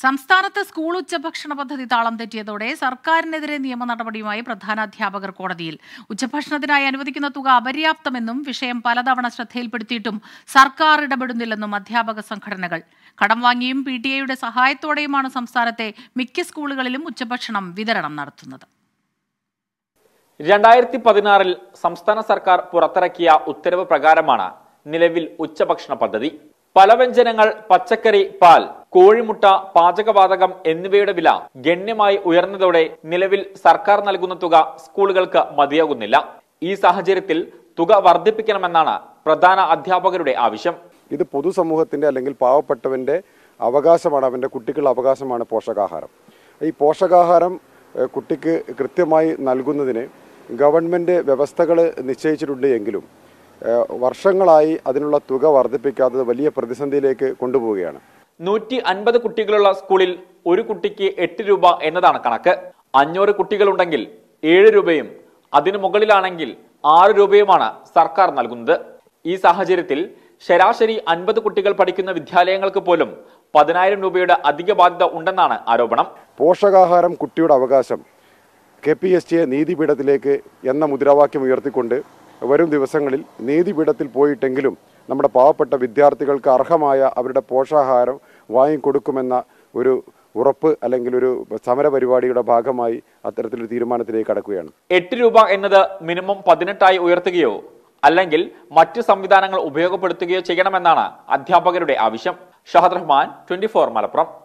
സംസ്ഥാനത്ത് സ്കൂൾ ഉച്ചഭക്ഷണ പദ്ധതി താളം തെറ്റിയതോടെ സർക്കാരിനെതിരെ നിയമ നടപടിയുമായി പ്രധാന അധ്യാപകർ കോടതിയിൽ ഉച്ചഭക്ഷണത്തിനായി അനുവദിക്കുന്ന തുക അപര്യാപ്തമെന്നും വിഷയം പലതവണ ശ്രദ്ധയിൽപ്പെടുത്തിയിട്ടും സർക്കാർ ഇടപെടുന്നില്ലെന്നും അധ്യാപക സംഘടനകൾ കടം വാങ്ങിയും പി ടി എയുടെ സഹായത്തോടെയുമാണ് സംസ്ഥാനത്തെ മിക്ക സ്കൂളുകളിലും ഉച്ചഭക്ഷണം വിതരണം നടത്തുന്നത് രണ്ടായിരത്തി പതിനാറിൽ സംസ്ഥാന സർക്കാർ പുറത്തിറക്കിയ ഉത്തരവ് പ്രകാരമാണ് നിലവിൽ ഉച്ചഭക്ഷണ പദ്ധതി പലവ്യഞ്ജനങ്ങൾ പച്ചക്കറി പാൽ കോഴിമുട്ട പാചകവാതകം എന്നിവയുടെ വില ഗണ്യമായി ഉയർന്നതോടെ നിലവിൽ സർക്കാർ നൽകുന്ന തുക സ്കൂളുകൾക്ക് മതിയാകുന്നില്ല ഈ സാഹചര്യത്തിൽ തുക വർദ്ധിപ്പിക്കണമെന്നാണ് പ്രധാന അധ്യാപകരുടെ ആവശ്യം ഇത് പൊതുസമൂഹത്തിന്റെ അല്ലെങ്കിൽ പാവപ്പെട്ടവന്റെ അവകാശമാണ് അവന്റെ കുട്ടികളുടെ അവകാശമാണ് പോഷകാഹാരം ഈ പോഷകാഹാരം ഏഹ്, കുട്ടിക്ക് കൃത്യമായി നൽകുന്നതിന് ഗവൺമെന്റ് വ്യവസ്ഥകൾ നിശ്ചയിച്ചിട്ടുണ്ട് എങ്കിലും ഏഹ്, വർഷങ്ങളായി അതിനുള്ള തുക വർദ്ധിപ്പിക്കാത്തത് വലിയ പ്രതിസന്ധിയിലേക്ക് കൊണ്ടുപോവുകയാണ് നൂറ്റി അൻപത് കുട്ടികളുള്ള സ്കൂളിൽ ഒരു കുട്ടിക്ക് എട്ട് രൂപ എന്നതാണ് കണക്ക് അഞ്ഞൂറ് കുട്ടികളുണ്ടെങ്കിൽ ഏഴ് രൂപയും അതിനു മുകളിലാണെങ്കിൽ ആറ് രൂപയുമാണ് സർക്കാർ നൽകുന്നത് ഈ സാഹചര്യത്തിൽ ശരാശരി അൻപത് കുട്ടികൾ പഠിക്കുന്ന വിദ്യാലയങ്ങൾക്ക് പോലും പതിനായിരം രൂപയുടെ അധിക ബാധ്യത ഉണ്ടെന്നാണ് ആരോപണം പോഷകാഹാരം കുട്ടിയുടെ അവകാശം കെ പി എസ് ടിയെ നീതിപീഠത്തിലേക്ക് എന്ന മുദ്രാവാക്യം ഉയർത്തിക്കൊണ്ട് വരും ദിവസങ്ങളിൽ നീതിപീഠത്തിൽ പോയിട്ടെങ്കിലും നമ്മുടെ പാവപ്പെട്ട വിദ്യാർത്ഥികൾക്ക് അർഹമായ അവരുടെ പോഷകാഹാരം വാങ്ങിക്കൊടുക്കുമെന്ന ഒരു ഉറപ്പ് അല്ലെങ്കിൽ ഒരു സമര പരിപാടിയുടെ ഭാഗമായി അത്തരത്തിലൊരു തീരുമാനത്തിലേക്ക് കടക്കുകയാണ് എട്ട് രൂപ എന്നത് മിനിമം പതിനെട്ടായി ഉയർത്തുകയോ അല്ലെങ്കിൽ മറ്റ് സംവിധാനങ്ങൾ ഉപയോഗപ്പെടുത്തുകയോ ചെയ്യണമെന്നാണ് അധ്യാപകരുടെ ആവശ്യം ഷഹദ് റഹ്മാൻ ട്വന്റി മലപ്പുറം